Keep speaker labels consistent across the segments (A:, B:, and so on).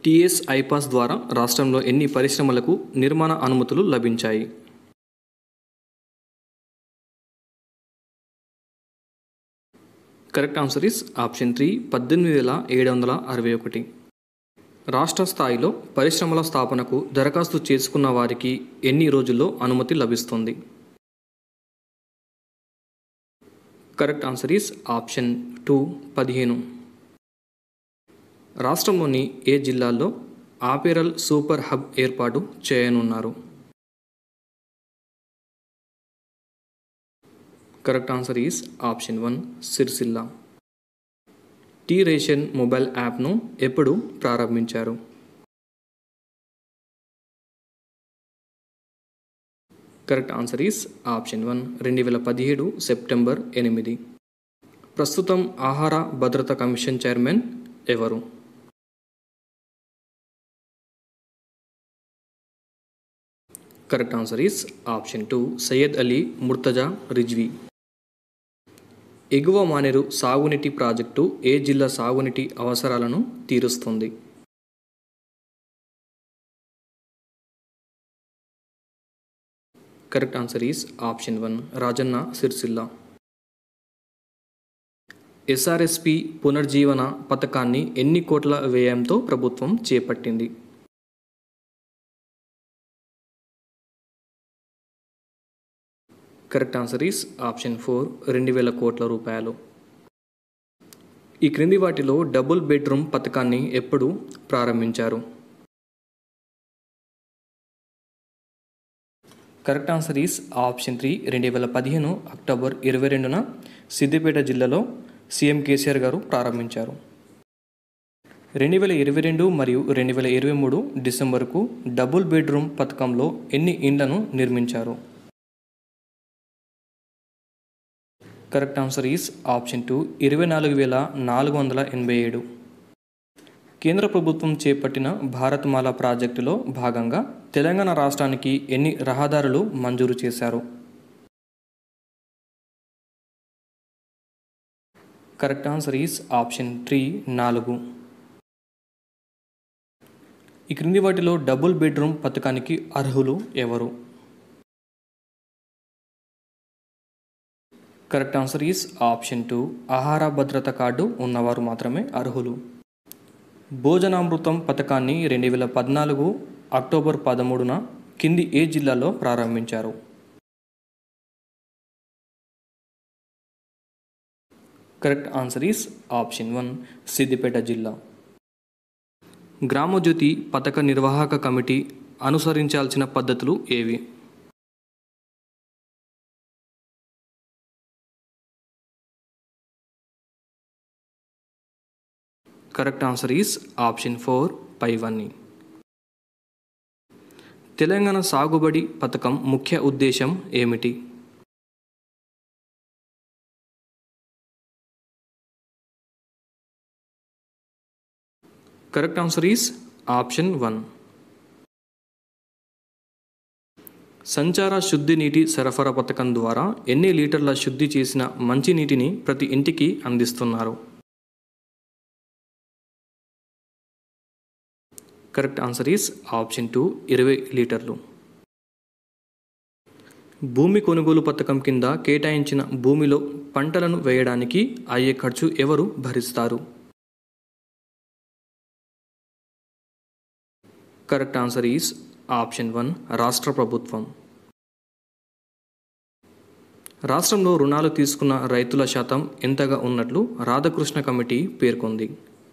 A: TS iPASS ద్వారా రాష్ట్రంలో ఎన్ని పరిశ్రమలకు నిర్మాణ అనుమతులు లభించాయి correct answer is option three పద్దెనిమిది వేల ఏడు వందల అరవై ఒకటి రాష్ట్ర స్థాయిలో పరిశ్రమల స్థాపనకు దరఖాస్తు చేసుకున్న వారికి ఎన్ని రోజుల్లో అనుమతి లభిస్తుంది correct answer is option two పదిహేను రాష్ట్రంలోని ఏ జిల్లాల్లో ఆపేరల్ సూపర్ హబ్ ఏర్పాటు చేయనున్నారు correct answer is option one Sircilla T ration mobile యాప్ను ఎప్పుడు ప్రారంభించారు correct answer is option one రెండు వేల పదిహేడు సెప్టెంబర్ ఎనిమిది ప్రస్తుతం ఆహార భద్రత కమిషన్ చైర్మన్ ఎవరు correct answer is option two Syed Ali Murtaza Rizvi ఎగువ మానేరు సాగునీటి ప్రాజెక్టు ఏ జిల్లా సాగునీటి అవసరాలను తీరుస్తుంది correct answer is option one Rajanna Sircilla SRSP పునర్జీవన పథకాన్ని ఎన్ని కోట్ల వ్యయంతో ప్రభుత్వం చేపట్టింది correct answer is option four రెండు వేల కోట్ల రూపాయలు ఈ క్రింది వాటిలో డబుల్ బెడ్రూమ్ పథకాన్ని ఎప్పుడు ప్రారంభించారు correct answer is option three రెండు వేల పదిహేను అక్టోబర్ ఇరవై రెండున సిద్దిపేట జిల్లాలో సీఎం కేసీఆర్ గారు ప్రారంభించారు రెండు వేల ఇరవై రెండు మరియు రెండు వేల ఇరవై మూడు డిసెంబర్కు డబుల్ బెడ్రూమ్ పథకంలో ఎన్ని ఇండ్లను నిర్మించారు correct answer is option two ఇరవై నాలుగు వేల నాలుగు వందల ఎనభై ఏడు కేంద్ర ప్రభుత్వం చేపట్టిన భారత్మాల ప్రాజెక్టులో భాగంగా తెలంగాణ రాష్ట్రానికి ఎన్ని రహదారులు మంజూరు చేశారు correct answer is option three నాలుగు ఈ క్రింది వాటిలో డబుల్ బెడ్రూమ్ పథకానికి అర్హులు ఎవరు correct answer is option two ఆహార భద్రత కార్డు ఉన్నవారు మాత్రమే అర్హులు భోజనామృతం పథకాన్ని రెండు వేల పద్నాలుగు అక్టోబర్ పదమూడున కింది ఏ జిల్లాలో ప్రారంభించారు correct answer is option one Siddipet జిల్లా గ్రామజ్యోతి పథక నిర్వాహక కమిటీ అనుసరించాల్సిన పద్ధతులు ఏవి correct answer is option four పైవన్నీ తెలంగాణ సాగుబడి పథకం ముఖ్య ఉద్దేశం ఏమిటి correct answer is option one సంచార శుద్ధి నీటి సరఫరా పథకం ద్వారా ఎన్ని లీటర్ల శుద్ధి చేసిన మంచి నీటిని ప్రతి ఇంటికి అందిస్తున్నారు correct answer is option two ఇరవై లీటర్లు భూమి కొనుగోలు పథకం కింద కేటాయించిన భూమిలో పంటలను వేయడానికి అయ్యే ఖర్చు ఎవరు భరిస్తారు correct answer is option one రాష్ట్ర ప్రభుత్వం రాష్ట్రంలో రుణాలు తీసుకున్న రైతుల శాతం ఎంతగా ఉన్నట్లు రాధాకృష్ణ కమిటీ పేర్కొంది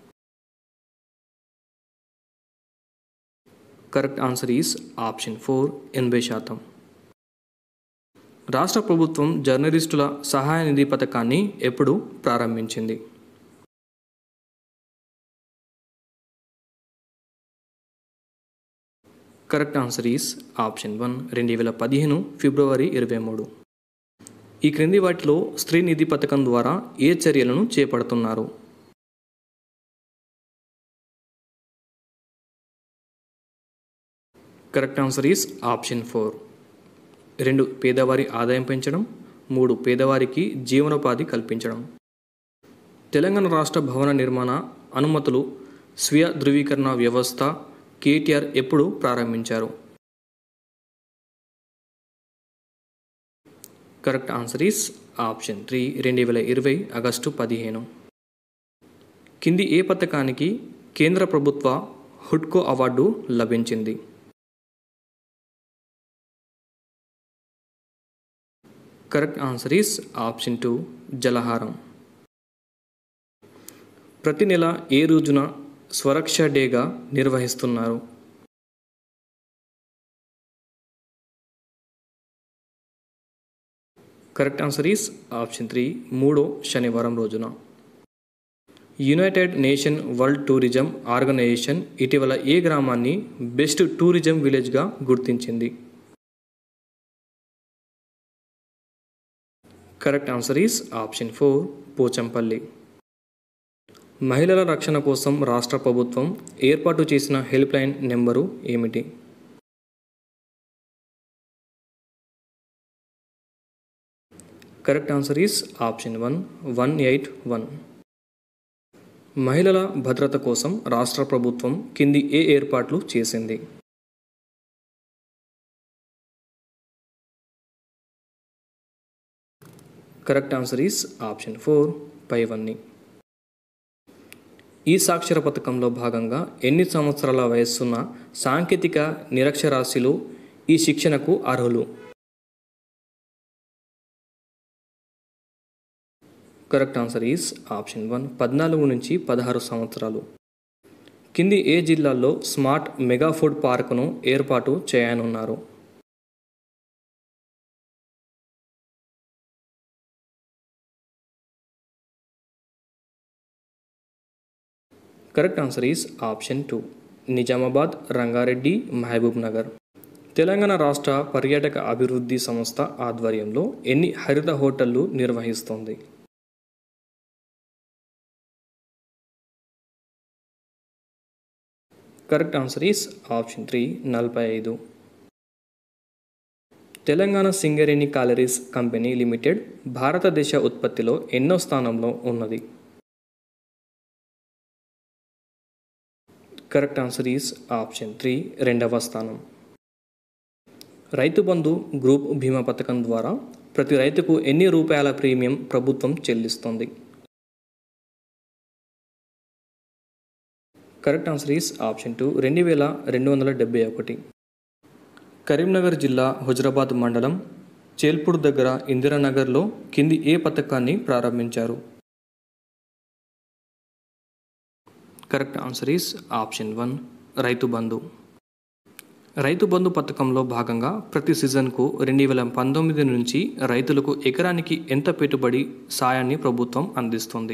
A: correct answer is option four ఎనభై శాతం రాష్ట్ర ప్రభుత్వం జర్నలిస్టుల సహాయ నిధి పథకాన్ని ఎప్పుడు ప్రారంభించింది correct answer is option one రెండు వేల పదిహేను ఫిబ్రవరి ఇరవై మూడు ఈ క్రింది వాటిలో స్త్రీ నిధి పథకం ద్వారా ఏ చర్యలను చేపడుతున్నారు correct answer is option four రెండు పేదవారి ఆదాయం పెంచడం మూడు పేదవారికి జీవనోపాధి కల్పించడం తెలంగాణ రాష్ట్ర భవన నిర్మాణ అనుమతులు స్వీయ ధృవీకరణ వ్యవస్థ కేటీఆర్ ఎప్పుడు ప్రారంభించారు correct answer is option three రెండు వేల ఇరవై ఆగస్టు పదిహేను కింది ఏ పథకానికి కేంద్ర ప్రభుత్వ హుడ్కో అవార్డు లభించింది correct answer is option two Jalaharam ప్రతి నెల ఏ రోజున స్వరక్ష డేగా నిర్వహిస్తున్నారు correct answer is option three మూడో శనివారం రోజున united nation world tourism organization ఇటీవల ఏ గ్రామాన్ని బెస్ట్ టూరిజం విలేజ్గా గుర్తించింది correct answer is option four Pochampally మహిళల రక్షణ కోసం రాష్ట్ర ప్రభుత్వం ఏర్పాటు చేసిన హెల్ప్ లైన్ నెంబరు ఏమిటి correct answer is option one one eight one మహిళల భద్రత కోసం రాష్ట్ర ప్రభుత్వం కింది ఏ ఏర్పాట్లు చేసింది correct answer is option four పైవన్నీ ఈ సాక్షర పథకంలో భాగంగా ఎన్ని సంవత్సరాల వయస్సున్న సాంకేతిక నిరక్షరాస్యులు ఈ శిక్షణకు అర్హులు correct answer is option one పద్నాలుగు నుంచి పదహారు సంవత్సరాలు కింది ఏ జిల్లాల్లో స్మార్ట్ మెగా ఫుడ్ పార్కును ఏర్పాటు చేయనున్నారు correct answer is option two Nizamabad Rangareddy Mahabub Nagar Telangana రాష్ట్ర పర్యాటక అభివృద్ధి సంస్థ ఆధ్వర్యంలో ఎన్ని హరిత హోటళ్లు నిర్వహిస్తోంది correct answer is option three నలభై ఐదు Telangana Singareni collieries company limited భారతదేశ ఉత్పత్తిలో ఎన్నో స్థానంలో ఉన్నది correct answer is option three రెండవ స్థానం రైతు బంధు గ్రూప్ బీమా పథకం ద్వారా ప్రతి రైతుకు ఎన్ని రూపాయల ప్రీమియం ప్రభుత్వం చెల్లిస్తుంది correct answer is option two రెండు వేల రెండు వందల డెబ్బై ఒకటి కరీంనగర్ జిల్లా హుజరాబాద్ మండలం చేల్పూర్ దగ్గర ఇందిరానగర్లో కింది ఏ పథకాన్ని ప్రారంభించారు correct answer is option one Rythu Bandhu రైతు బంధు పథకంలో భాగంగా ప్రతి సీజన్కు రెండు వేల పంతొమ్మిది నుంచి రైతులకు ఎకరానికి ఎంత పెట్టుబడి సాయాన్ని ప్రభుత్వం అందిస్తుంది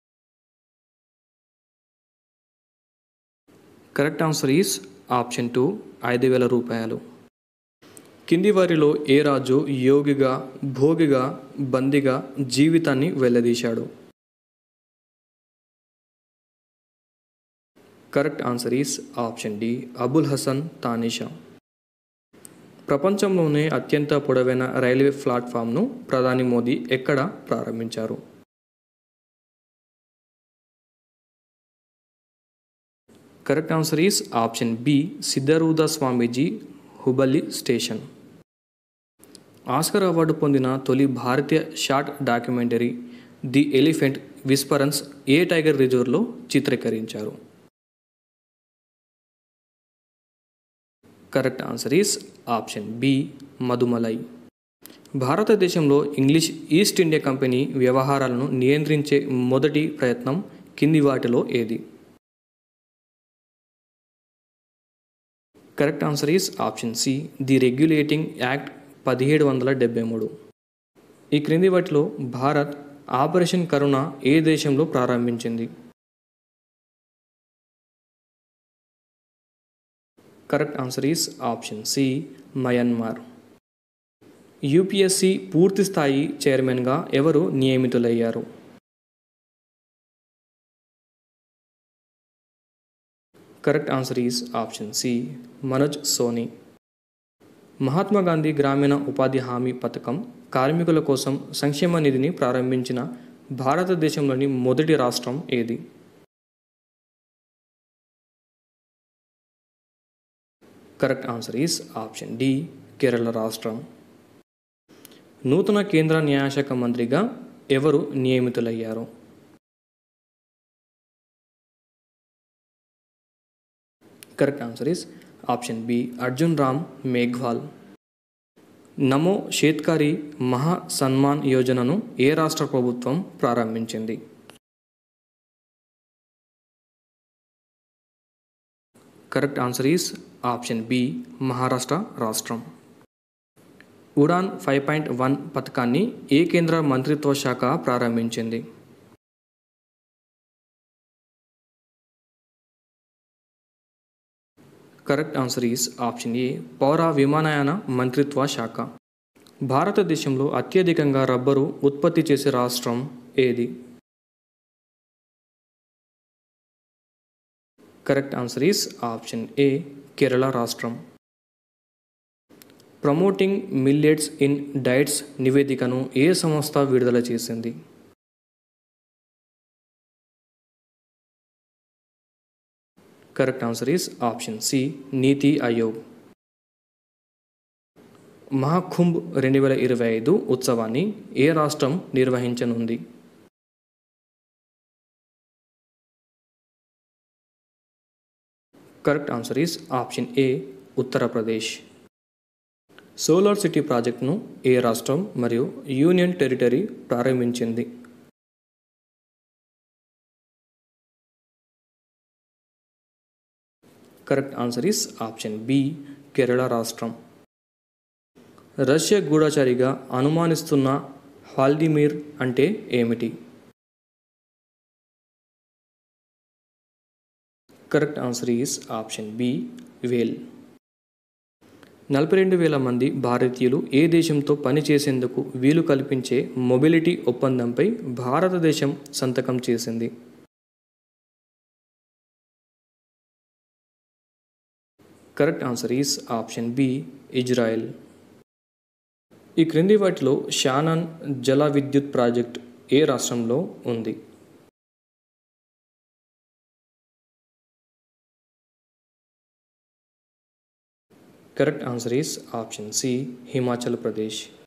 A: correct answer is option two ఐదు వేల రూపాయలు కింది వారిలో ఏ రాజు యోగిగా భోగిగా బందిగా జీవితాన్ని వెల్లదీశాడు correct answer is option D Abul Hasan Tanisha ప్రపంచంలోనే అత్యంత పొడవైన రైల్వే ప్లాట్ఫామ్ను ప్రధాని మోదీ ఎక్కడ ప్రారంభించారు correct answer is option B Siddharoodha Swamiji Hubballi station Oscar award పొందిన తొలి భారతీయ short documentary the elephant whisperers ఏ టైగర్ రిజర్వ్లో చిత్రీకరించారు correct answer is option B Mudumalai భారతదేశంలో ఇంగ్లీష్ ఈస్ట్ ఇండియా కంపెనీ వ్యవహారాలను నియంత్రించే మొదటి ప్రయత్నం కింది వాటిలో ఏది correct answer is option C the regulating act పదిహేడు వందల డెబ్బై మూడు ఈ క్రింది వాటిలో భారత్ ఆపరేషన్ కరుణ ఏ దేశంలో ప్రారంభించింది correct answer is option C Myanmar UPSC పూర్తి స్థాయి చైర్మన్గా ఎవరు నియమితులయ్యారు correct answer is option C Manoj Soni Mahatma Gandhi గ్రామీణ ఉపాధి హామీ పథకం కార్మికుల కోసం సంక్షేమ నిధిని ప్రారంభించిన భారతదేశంలోని మొదటి రాష్ట్రం ఏది correct answer is option D Kerala రాష్ట్రం నూతన కేంద్ర న్యాయశాఖ మంత్రిగా ఎవరు నియమితులయ్యారు correct answer is option B Arjun Ram Meghwal Namo Shetkari Maha Sanman యోజనను ఏ రాష్ట్ర ప్రభుత్వం ప్రారంభించింది correct answer is option B Maharashtra రాష్ట్రం ఉడాన్ ఫైవ్ పాయింట్ వన్ పథకాన్ని ఏ కేంద్ర మంత్రిత్వ శాఖ ప్రారంభించింది correct answer is option A పౌర విమానయాన మంత్రిత్వ శాఖ భారతదేశంలో అత్యధికంగా రబ్బరు ఉత్పత్తి చేసే రాష్ట్రం ఏది correct answer is option A Kerala రాష్ట్రం ప్రమోటింగ్ మిల్లెట్స్ ఇన్ డైట్స్ నివేదికను ఏ సంస్థ విడుదల చేసింది correct answer is option C NITI Aayog Mahakumbh రెండు వేల ఇరవై ఐదు ఉత్సవాన్ని ఏ రాష్ట్రం నిర్వహించనుంది correct answer is option A Uttar Pradesh solar city ప్రాజెక్టును ఏ రాష్ట్రం మరియు యూనియన్ టెరిటరీ ప్రారంభించింది correct answer is option B Kerala రాష్ట్రం రష్యా గూఢచారిగా అనుమానిస్తున్న హాల్డిమిర్ అంటే ఏమిటి correct answer is option B whale నలభై రెండు వేల మంది భారతీయులు ఏ దేశంతో పనిచేసేందుకు వీలు కల్పించే మొబిలిటీ ఒప్పందంపై భారతదేశం సంతకం చేసింది correct answer is option B Israel ఈ క్రింది వాటిలో షానాన్ జల విద్యుత్ ప్రాజెక్ట్ ఏ రాష్ట్రంలో ఉంది correct answer is option C Himachal Pradesh